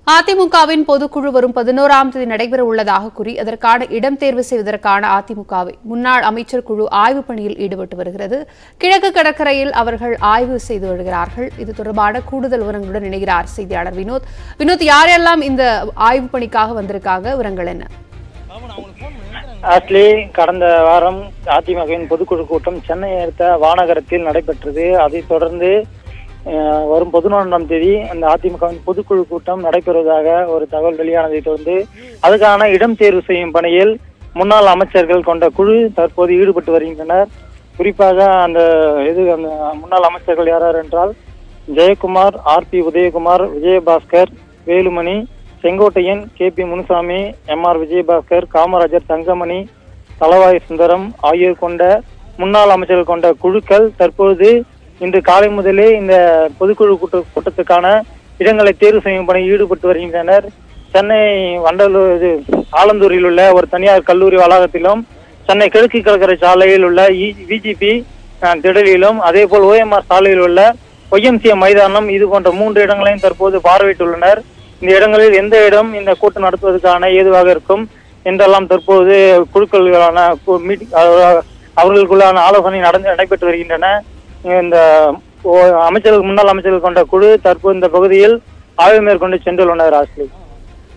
அதிமுகவின் பொதுக்குழு வரும் பதினோராம் தேதி நடைபெற உள்ளதாக கூறி அதற்கான இடம் தேர்வு செய்வதற்கான அதிமுகவை முன்னாள் அமைச்சர் குழு ஆய்வுப் பணியில் ஈடுபட்டு வருகிறது கிழக்கு கடற்கரையில் அவர்கள் ஆய்வு செய்து வருகிறார்கள் இது தொடர்பான கூடுதல் விவரங்களுடன் இணைகிறார் செய்தியாளர் வினோத் வினோத் யாரெல்லாம் இந்த ஆய்வுப் பணிக்காக வந்திருக்காங்க விவரங்கள் என்ன ஆக்சுவலி கடந்த வாரம் அதிமுகவின் பொதுக்குழு கூட்டம் சென்னை அடுத்த வானகரத்தில் நடைபெற்றது அதைத் தொடர்ந்து அஹ், வரும் பதினொன்றாம் தேதி அந்த அதிமுகவின் பொதுக்குழு கூட்டம் நடைபெறுவதாக ஒரு தகவல் வெளியானதை தொடர்ந்து அதுக்கான இடம் தேர்வு செய்யும் பணியில் முன்னாள் அமைச்சர்கள் கொண்ட குழு தற்போது ஈடுபட்டு வருகின்றனர் குறிப்பாக அந்த இது அந்த முன்னாள் அமைச்சர்கள் யார் யார் என்றால் Jayakumar R B Udhayakumar Vijayabaskar Velumani Sengottaiyan K P Munusamy M R Vijayabaskar Kamaraj Thangamani Thalavai Sundaram ஆகியோர் கொண்ட முன்னாள் அமைச்சர்கள் கொண்ட குழுக்கள் தற்போது இன்று காலை முதலே இந்த பொதுக்குழு கூட்ட கூட்டத்துக்கான இடங்களை தேர்வு செய்யும் பணியில் ஈடுபட்டு வருகின்றனர் சென்னை வண்டலூர் இது ஆலந்தூரில் உள்ள ஒரு தனியார் கல்லூரி வளாகத்திலும் சென்னை கிழக்கு கடற்கரை சாலையில் உள்ள விஜிபி திடலிலும் அதே போல் ஓஎம்ஆர் சாலையில் உள்ள ஒய்எம்சிஎம் மைதானம் இது போன்ற மூன்று இடங்களையும் தற்போது பார்வையிட்டுள்ளனர் இந்த இடங்களில் எந்த இடம் இந்த கூட்டம் நடத்துவதற்கான ஏதுவாக இருக்கும் என்றெல்லாம் தற்போது குழுக்களான கு- மீட்டிங் அதாவது அவர்களுக்குள்ளான ஆலோசனை நடந்து நடைபெற்று வருகின்றன இந்த ஓ- அமைச்சர்கள் முன்னாள் அமைச்சர்கள் கொண்ட குழு தற்போது இந்த பகுதியில் ஆய்வு மேற்கொண்டு சென்றுள்ளனர் ஆஸ்லி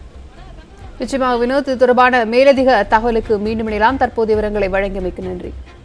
நிச்சயமாக வினோத் இது தொடர்பான மேலதிக தகவலுக்கு மீண்டும் இணையலாம் தற்போதைய விவரங்களை வழங்கியமைக்கு நன்றி